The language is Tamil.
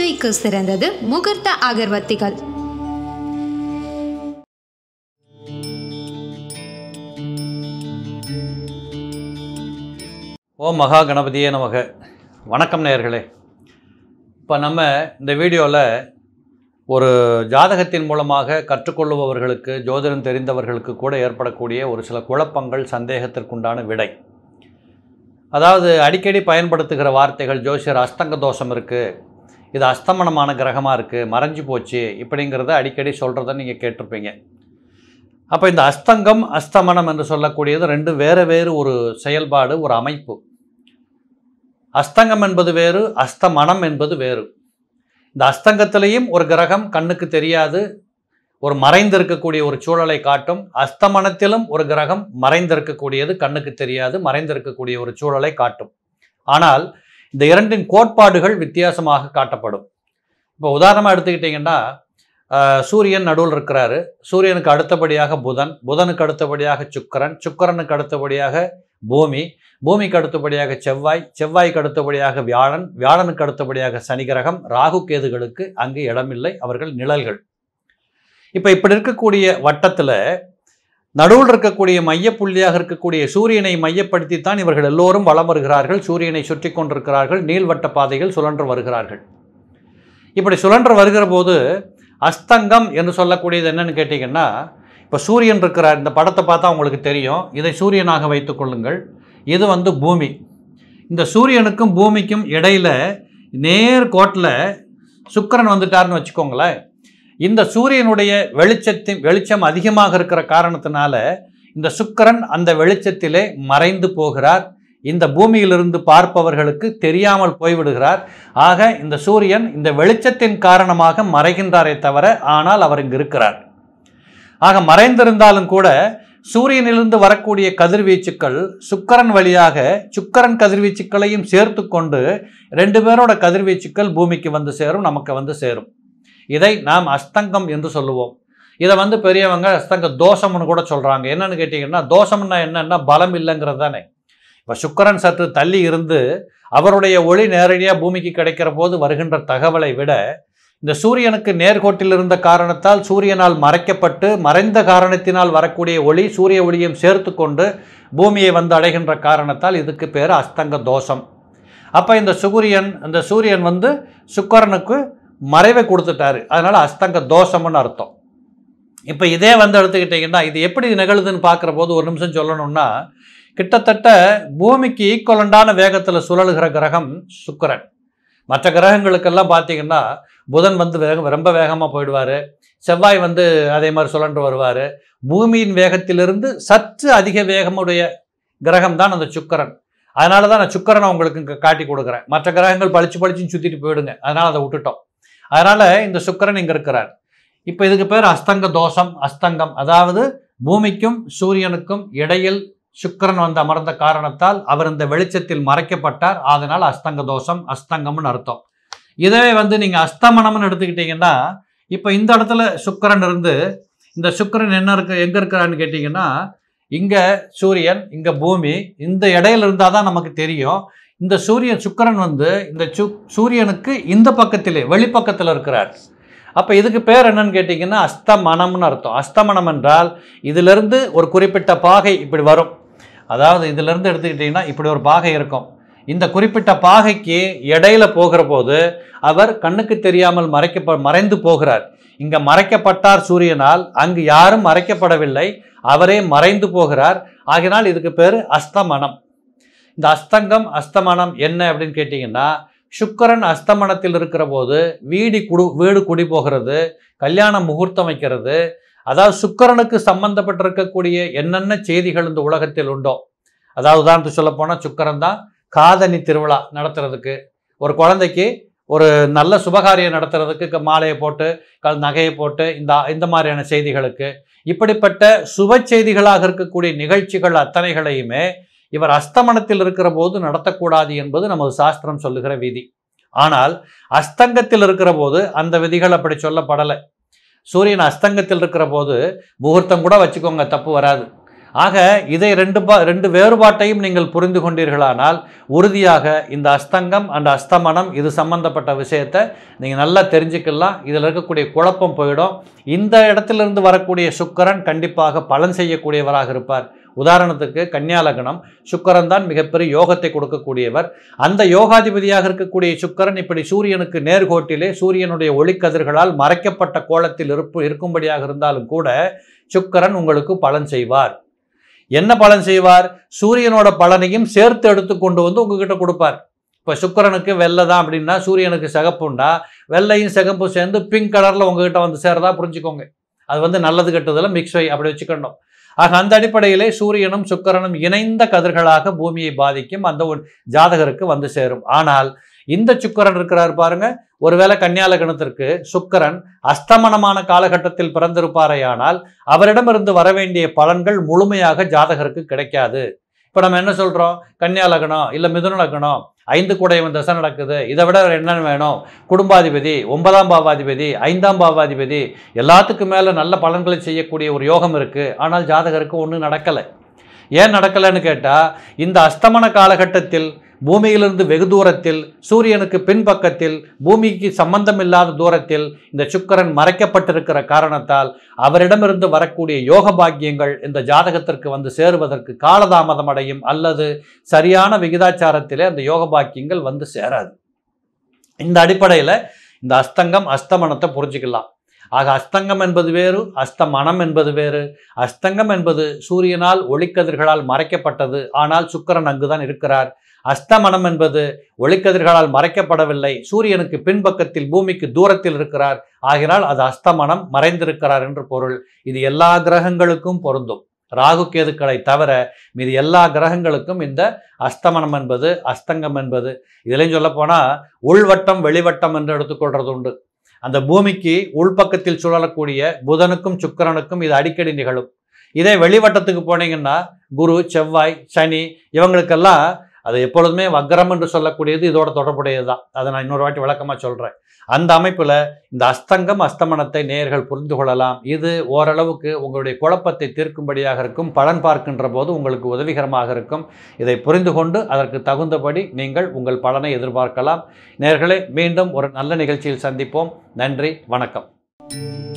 பூஜைக்கு சிறந்தது முகூர்த்த அகர்வத்திகள் ஓம் மகா கணபதியே நமக வணக்கம் நேயர்களே இப்போ நம்ம இந்த வீடியோவில் ஒரு ஜாதகத்தின் மூலமாக கற்றுக்கொள்ளுபவர்களுக்கு ஜோதிடம் தெரிந்தவர்களுக்கு கூட ஏற்படக்கூடிய ஒரு சில குழப்பங்கள் சந்தேகத்திற்குண்டான விடை அதாவது அடிக்கடி பயன்படுத்துகிற வார்த்தைகள் ஜோசியர் அஸ்தங்க தோஷம் இருக்குது இது அஸ்தமனமான கிரகமாக இருக்குது மறைஞ்சு போச்சு இப்படிங்கிறத அடிக்கடி சொல்கிறத நீங்கள் கேட்டிருப்பீங்க அப்போ இந்த அஸ்தங்கம் அஸ்தமனம் என்று சொல்லக்கூடியது ரெண்டு வேறு வேறு ஒரு செயல்பாடு ஒரு அமைப்பு அஸ்தங்கம் என்பது வேறு அஸ்தமனம் என்பது வேறு இந்த அஸ்தங்கத்திலையும் ஒரு கிரகம் கண்ணுக்கு தெரியாது ஒரு மறைந்திருக்கக்கூடிய ஒரு சூழலை காட்டும் அஸ்தமனத்திலும் ஒரு கிரகம் மறைந்திருக்கக்கூடியது கண்ணுக்கு தெரியாது மறைந்திருக்கக்கூடிய ஒரு சூழலை காட்டும் ஆனால் இந்த இரண்டின் கோட்பாடுகள் வித்தியாசமாக காட்டப்படும் இப்போ உதாரணமாக எடுத்துக்கிட்டிங்கன்னா ஆஹ், சூரியன் நடுவில் இருக்கிறாரு சூரியனுக்கு அடுத்தபடியாக புதன் புதனுக்கு அடுத்தபடியாக சுக்கிரன் சுக்கிரனுக்கு அடுத்தபடியாக பூமி பூமிக்கு அடுத்தபடியாக செவ்வாய் செவ்வாய்க்கு அடுத்தபடியாக வியாழன் வியாழனுக்கு அடுத்தபடியாக சனி கிரகம் ராகு கேதுகளுக்கு அங்கு இடமில்லை அவர்கள் நிழல்கள் இப்போ இப்படி இருக்கக்கூடிய வட்டத்தில் நடுவில் இருக்கக்கூடிய மையப்புள்ளியாக இருக்கக்கூடிய சூரியனை மையப்படுத்தித்தான் இவர்கள் எல்லோரும் வலம் வருகிறார்கள் சூரியனை சுற்றி கொண்டிருக்கிறார்கள் நீள்வட்ட பாதையில் சுழன்று வருகிறார்கள் இப்படி சுழன்று வருகிற போது அஸ்தங்கம் என்று சொல்லக்கூடியது என்னன்னு கேட்டிங்கன்னா இப்போ சூரியன் இருக்கிறார் இந்த படத்தை பார்த்தா உங்களுக்கு தெரியும் இதை சூரியனாக வைத்துக் கொள்ளுங்கள் இது வந்து பூமி இந்த சூரியனுக்கும் பூமிக்கும் இடையில நேர் கோட்டில் சுக்கிரன் வந்துட்டாருன்னு வச்சுக்கோங்களேன் இந்த சூரியனுடைய வெளிச்சத்தின் வெளிச்சம் அதிகமாக இருக்கிற காரணத்தினால இந்த சுக்கிரன் அந்த வெளிச்சத்திலே மறைந்து போகிறார் இந்த பூமியிலிருந்து பார்ப்பவர்களுக்கு தெரியாமல் போய்விடுகிறார் ஆக இந்த சூரியன் இந்த வெளிச்சத்தின் காரணமாக மறைகின்றாரே தவிர ஆனால் அவர் இங்கு இருக்கிறார் ஆக மறைந்திருந்தாலும் கூட சூரியனிலிருந்து வரக்கூடிய கதிர்வீச்சுக்கள் சுக்கரன் வழியாக சுக்கரன் கதிர்வீச்சுக்களையும் சேர்த்து கொண்டு ரெண்டு பேரோட கதிர்வீச்சுக்கள் பூமிக்கு வந்து சேரும் நமக்கு வந்து சேரும் இதை நாம் அஸ்தங்கம் என்று சொல்லுவோம் இதை வந்து பெரியவங்க அஸ்தங்க தோஷம்னு கூட சொல்கிறாங்க என்னன்னு கேட்டிங்கன்னா தோஷம்னா என்னன்னா பலம் இல்லைங்கிறது தானே இப்போ சுக்கரன் சற்று தள்ளி இருந்து அவருடைய ஒளி நேரடியாக பூமிக்கு கிடைக்கிற போது வருகின்ற தகவலை விட இந்த சூரியனுக்கு நேர்கோட்டில் இருந்த காரணத்தால் சூரியனால் மறைக்கப்பட்டு மறைந்த காரணத்தினால் வரக்கூடிய ஒளி சூரிய ஒளியும் சேர்த்து கொண்டு பூமியை வந்து அடைகின்ற காரணத்தால் இதுக்கு பேர் அஸ்தங்க தோஷம் அப்போ இந்த சூரியன் இந்த சூரியன் வந்து சுக்கரனுக்கு மறைவை கொடுத்துட்டாரு அதனால் அஸ்தங்க தோஷம்னு அர்த்தம் இப்போ இதே வந்து எடுத்துக்கிட்டிங்கன்னா இது எப்படி நிகழுதுன்னு பார்க்குற போது ஒரு நிமிஷம் சொல்லணும்னா கிட்டத்தட்ட பூமிக்கு ஈக்குவலண்டான வேகத்தில் சுழலுகிற கிரகம் சுக்கிரன் மற்ற கிரகங்களுக்கெல்லாம் பார்த்தீங்கன்னா புதன் வந்து வேகம் ரொம்ப வேகமாக போயிடுவார் செவ்வாய் வந்து அதே மாதிரி சுழன்று வருவார் பூமியின் வேகத்திலிருந்து சற்று அதிக வேகமுடைய கிரகம் தான் அந்த சுக்கிரன் அதனால தான் நான் சுக்கிரனை உங்களுக்கு இங்கே காட்டி கொடுக்குறேன் மற்ற கிரகங்கள் பளிச்சு பளிச்சுன்னு சுற்றிட்டு போயிடுங்க அதனால் அதை விட்டுட்டோம் அதனால் இந்த சுக்கிரன் இங்கே இருக்கிறார் இப்போ இதுக்கு பேர் அஸ்தங்க தோஷம் அஸ்தங்கம் அதாவது பூமிக்கும் சூரியனுக்கும் இடையில் சுக்கிரன் வந்து அமர்ந்த காரணத்தால் அவர் இந்த வெளிச்சத்தில் மறைக்கப்பட்டார் அதனால் அஸ்தங்க தோஷம் அஸ்தங்கம்னு அர்த்தம் இதவே வந்து நீங்கள் அஸ்தமனம்னு எடுத்துக்கிட்டிங்கன்னா இப்போ இந்த இடத்துல சுக்கிரன் இருந்து இந்த சுக்கிரன் என்ன இருக்கு எங்கே இருக்கிறான்னு கேட்டிங்கன்னா இங்கே சூரியன் இங்கே பூமி இந்த இடையில இருந்தால் தான் நமக்கு தெரியும் இந்த சூரியன் சுக்கிரன் வந்து இந்த சு சூரியனுக்கு இந்த பக்கத்திலே வெளிப்பக்கத்தில் இருக்கிறார் அப்போ இதுக்கு பேர் என்னன்னு கேட்டிங்கன்னா அஸ்தமனம்னு அர்த்தம் அஸ்தமனம் என்றால் இதிலிருந்து ஒரு குறிப்பிட்ட பாகை இப்படி வரும் அதாவது இதிலிருந்து எடுத்துக்கிட்டிங்கன்னா இப்படி ஒரு பாகை இருக்கும் இந்த குறிப்பிட்ட பாகைக்கு இடையில போகிற போது அவர் கண்ணுக்கு தெரியாமல் மறைக்க மறைந்து போகிறார் இங்க மறைக்கப்பட்டார் சூரியனால் அங்கு யாரும் மறைக்கப்படவில்லை அவரே மறைந்து போகிறார் ஆகினால் இதுக்கு பேர் அஸ்தமனம் இந்த அஸ்தங்கம் அஸ்தமனம் என்ன அப்படின்னு கேட்டிங்கன்னா சுக்கரன் அஸ்தமனத்தில் இருக்கிற போது வீடு குடு வீடு குடி போகிறது கல்யாண முகூர்த்தம் வைக்கிறது அதாவது சுக்கரனுக்கு சம்பந்தப்பட்டிருக்கக்கூடிய என்னென்ன செய்திகள் இந்த உலகத்தில் உண்டோ அதாவது உதாரணத்துக்கு சொல்ல போனால் சுக்கரன் தான் காதணி திருவிழா நடத்துறதுக்கு ஒரு குழந்தைக்கு ஒரு நல்ல சுபகாரியம் நடத்துறதுக்கு க- மாலையை போட்டு கல் நகையை போட்டு இந்த இந்த மாதிரியான செய்திகளுக்கு இப்படிப்பட்ட சுப செய்திகளாக இருக்கக்கூடிய நிகழ்ச்சிகள் அத்தனைகளையுமே இவர் அஸ்தமனத்தில் இருக்கிற போது நடத்தக்கூடாது என்பது நமது சாஸ்திரம் சொல்லுகிற விதி ஆனால் அஸ்தங்கத்தில் இருக்கிற போது அந்த விதிகள் அப்படி சொல்லப்படலை சூரியன் அஸ்தங்கத்தில் இருக்கிற போது முகூர்த்தம் கூட வச்சுக்கோங்க தப்பு வராது ஆக இதை ரெண்டு பா ரெண்டு வேறுபாட்டையும் நீங்கள் புரிந்து கொண்டீர்களானால் உறுதியாக இந்த அஸ்தங்கம் அண்ட் அஸ்தமனம் இது சம்பந்தப்பட்ட விஷயத்தை நீங்கள் நல்லா தெரிஞ்சுக்கலாம் இதில் இருக்கக்கூடிய குழப்பம் போயிடும் இந்த இடத்திலிருந்து வரக்கூடிய சுக்கரன் கண்டிப்பாக பலன் செய்யக்கூடியவராக இருப்பார் உதாரணத்துக்கு கன்னியா லக்னம் சுக்கரன் தான் மிகப்பெரிய யோகத்தை கொடுக்கக்கூடியவர் அந்த யோகாதிபதியாக இருக்கக்கூடிய சுக்கரன் இப்படி சூரியனுக்கு நேர்கோட்டிலே சூரியனுடைய ஒளிக்கதிர்களால் மறைக்கப்பட்ட கோலத்தில் இருப்பு இருக்கும்படியாக இருந்தாலும் கூட சுக்கரன் உங்களுக்கு பலன் செய்வார் என்ன பலன் செய்வார் சூரியனோட பலனையும் சேர்த்து எடுத்து கொண்டு வந்து உங்ககிட்ட கொடுப்பார் இப்போ சுக்கரனுக்கு வெள்ளை தான் அப்படின்னா சூரியனுக்கு சிகப்புண்டா வெள்ளையும் சிகப்பும் சேர்ந்து பிங்க் கலரில் உங்ககிட்ட வந்து சேரதா புரிஞ்சுக்கோங்க அது வந்து நல்லது கெட்டதில் மிக்ஸ் வை அப்படி வச்சுக்கணும் ஆக அந்த அடிப்படையிலே சூரியனும் சுக்கிரனும் இணைந்த கதிர்களாக பூமியை பாதிக்கும் அந்த ஒரு ஜாதகருக்கு வந்து சேரும் ஆனால் இந்த சுக்கிரன் இருக்கிறார் பாருங்க ஒருவேளை கன்னியாலகணத்திற்கு சுக்கிரன் அஸ்தமனமான காலகட்டத்தில் பிறந்திருப்பாரேயானால் அவரிடமிருந்து வர வேண்டிய பலன்கள் முழுமையாக ஜாதகருக்கு கிடைக்காது இப்போ நம்ம என்ன சொல்கிறோம் கன்னியா லக்னம் இல்லை மிதுன லக்னம் ஐந்து குடையவன் தசை நடக்குது இதை விட என்ன வேணும் குடும்பாதிபதி ஒன்பதாம் பாவாதிபதி ஐந்தாம் பாவாதிபதி எல்லாத்துக்கும் மேலே நல்ல பலன்களை செய்யக்கூடிய ஒரு யோகம் இருக்குது ஆனால் ஜாதகருக்கு ஒன்றும் நடக்கலை ஏன் நடக்கலைன்னு கேட்டால் இந்த அஸ்தமன காலகட்டத்தில் பூமியிலிருந்து வெகு தூரத்தில் சூரியனுக்கு பின்பக்கத்தில் பூமிக்கு சம்பந்தம் இல்லாத தூரத்தில் இந்த சுக்கரன் மறைக்கப்பட்டிருக்கிற காரணத்தால் அவரிடமிருந்து வரக்கூடிய யோக பாக்கியங்கள் இந்த ஜாதகத்திற்கு வந்து சேருவதற்கு காலதாமதம் அடையும் அல்லது சரியான விகிதாச்சாரத்திலே அந்த யோக பாக்கியங்கள் வந்து சேராது இந்த அடிப்படையில் இந்த அஸ்தங்கம் அஸ்தமனத்தை புரிஞ்சுக்கலாம் ஆக அஸ்தங்கம் என்பது வேறு அஸ்தமனம் என்பது வேறு அஸ்தங்கம் என்பது சூரியனால் ஒளிக்கதிர்களால் மறைக்கப்பட்டது ஆனால் சுக்கரன் அங்குதான் இருக்கிறார் அஸ்தமனம் என்பது ஒளிக்கதிர்களால் மறைக்கப்படவில்லை சூரியனுக்கு பின்பக்கத்தில் பூமிக்கு தூரத்தில் இருக்கிறார் ஆகினால் அது அஸ்தமனம் மறைந்திருக்கிறார் என்று பொருள் இது எல்லா கிரகங்களுக்கும் பொருந்தும் ராகு கேதுக்களை தவிர மீது எல்லா கிரகங்களுக்கும் இந்த அஸ்தமனம் என்பது அஸ்தங்கம் என்பது இதுலையும் சொல்லப்போனால் உள்வட்டம் வெளிவட்டம் என்று எடுத்துக்கொள்றது உண்டு அந்த பூமிக்கு உள்பக்கத்தில் சுழலக்கூடிய புதனுக்கும் சுக்கிரனுக்கும் இது அடிக்கடி நிகழும் இதே வெளிவட்டத்துக்கு போனீங்கன்னா குரு செவ்வாய் சனி இவங்களுக்கெல்லாம் அது எப்பொழுதுமே வக்ரம் என்று சொல்லக்கூடியது இதோட தொடர்புடையது தான் அதை நான் இன்னொரு வாட்டி விளக்கமாக சொல்கிறேன் அந்த அமைப்பில் இந்த அஸ்தங்கம் அஸ்தமனத்தை நேயர்கள் புரிந்து கொள்ளலாம் இது ஓரளவுக்கு உங்களுடைய குழப்பத்தை தீர்க்கும்படியாக இருக்கும் பலன் பார்க்கின்ற போது உங்களுக்கு உதவிகரமாக இருக்கும் இதை புரிந்து கொண்டு அதற்கு தகுந்தபடி நீங்கள் உங்கள் பலனை எதிர்பார்க்கலாம் நேயர்களே மீண்டும் ஒரு நல்ல நிகழ்ச்சியில் சந்திப்போம் நன்றி வணக்கம்